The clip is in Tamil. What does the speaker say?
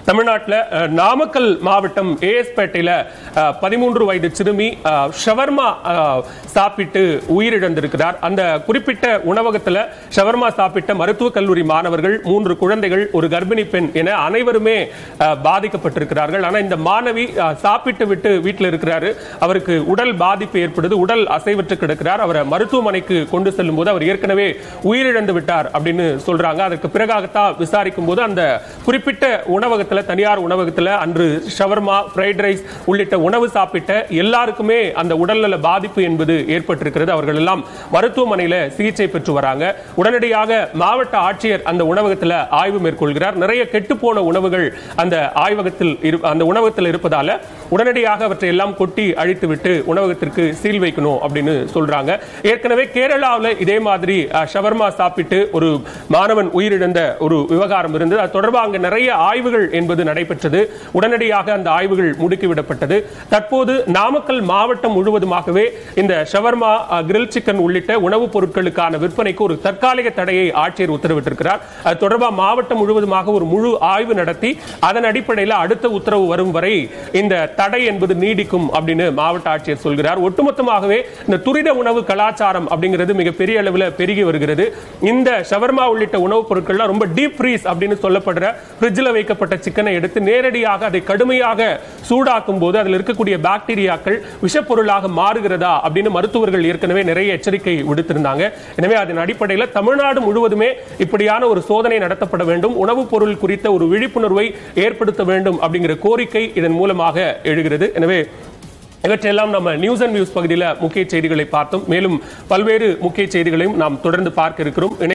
தமிழ்நாட்டில் அஹ், நாமக்கல் மாவட்டம் ஏஎஸ்பேட்டையில் பதிமூன்று வயது சிறுமி அஹ், ஷவர்மா அஹ், சாப்பிட்டு உயிரிழந்திருக்கிறார் அந்த குறிப்பிட்ட உணவகத்தில் ஷவர்மா சாப்பிட்ட மருத்துவக் கல்லூரி மாணவர்கள் மூன்று குழந்தைகள் ஒரு கர்ப்பிணி பெண் என அனைவருமே அஹ், பாதிக்கப்பட்டிருக்கிறார்கள் ஆனால் இந்த மாணவி அஹ், சாப்பிட்டு விட்டு வீட்டில் இருக்கிறாரு அவருக்கு உடல் பாதிப்பு ஏற்படுது உடல் அசைவற்று கிடக்கிறார் அவரை மருத்துவமனைக்கு கொண்டு செல்லும் போது அவர் ஏற்கனவே உயிரிழந்து விட்டார் அப்படின்னு சொல்றாங்க அதற்கு பிறகாகத்தான் விசாரிக்கும் போது அந்த குறிப்பிட்ட உணவகத்தில் தனியார் உணவகத்தில் அன்று ஷவர்மா ஃப்ரைட் ரைஸ் உள்ளிட்ட உணவு சாப்பிட்ட எல்லாருக்குமே அந்த உடல்நல பாதிப்பு என்பது ஏற்பட்டிருக்கிறது அவர்கள் எல்லாம் மருத்துவமனையில் சிகிச்சை பெற்று வராங்க உடனடியாக மாவட்ட ஆட்சியர் அந்த உணவகத்தில் ஆய்வு மேற்கொள்கிறார் நிறைய கெட்டுப்போன உணவுகள் அந்த ஆய்வகத்தில் இரு- அந்த உணவகத்தில் இருப்பதால உடனடியாக அவற்றை எல்லாம் கொட்டி அழித்துவிட்டு உணவகத்திற்கு சீல் வைக்கணும் அப்படின்னு சொல்றாங்க ஏற்கனவே கேரளாவில் இதே மாதிரி அஹ், ஷவர்மா சாப்பிட்டு ஒரு மாணவன் உயிரிழந்த ஒரு விவகாரம் இருந்தது அது தொடர்பாக அங்க நிறைய ஆய்வுகள் என்பது நடைபெற்றது உடனடியாக அந்த ஆய்வுகள் முடுக்கிவிடப்பட்டது தற்போது நாமக்கல் மாவட்டம் முழுவதுமாகவே இந்த ஷவர்மா கிரில் சிக்கன் உள்ளிட்ட உணவுப் பொருட்களுக்கான விற்பனைக்கு ஒரு தற்காலிக தடையை ஆட்சியர் உத்தரவிட்டிருக்கிறார் அது தொடர்பாக மாவட்டம் முழுவதுமாக ஒரு முழு ஆய்வு நடத்தி அதன் அடிப்படையில் அடுத்த உத்தரவு வரும் வரை இந்த தடை என்பது நீடிக்கும் அப்படின்னு மாவட்ட ஆட்சியர் சொல்கிறார் ஒட்டுமொத்தமாகவே இந்த துரித உணவு கலாச்சாரம் அப்படிங்கிறது மிகப்பெரிய அளவில் பெருகி வருகிறது இந்த ஷவர்மா உள்ளிட்ட உணவுப் பொருட்கள்லாம் ரொம்ப டீப் ஃப்ரீஸ் அப்படின்னு சொல்லப்படுற ஃப்ரிட்ஜில் வைக்கப்பட்ட சிக்கனை எடுத்து நேரடியாக அதை கடுமையாக சூடாக்கும் போது அதில் இருக்கக்கூடிய பாக்டீரியாக்கள் விஷப்பொருளாக மாறுகிறதா அப்படின்னு மருத்துவர்கள் ஏற்கனவே நிறைய எச்சரிக்கை விடுத்திருந்தாங்க எனவே அதன் அடிப்படையில் தமிழ்நாடு முழுவதுமே இப்படியான ஒரு சோதனை நடத்தப்பட வேண்டும் உணவுப் பொருள் குறித்த ஒரு விழிப்புணர்வை ஏற்படுத்த வேண்டும் அப்படிங்கிற கோரிக்கை இதன் மூலமாக எழுகிறது எனவே இவற்றையெல்லாம் நம்ம நியூஸ் அண்ட் வியூஸ் பகுதியில் முக்கிய செய்திகளை பார்த்தோம் மேலும் பல்வேறு முக்கிய செய்திகளையும் நாம் தொடர்ந்து பார்க்க இருக்கிறோம் இணை-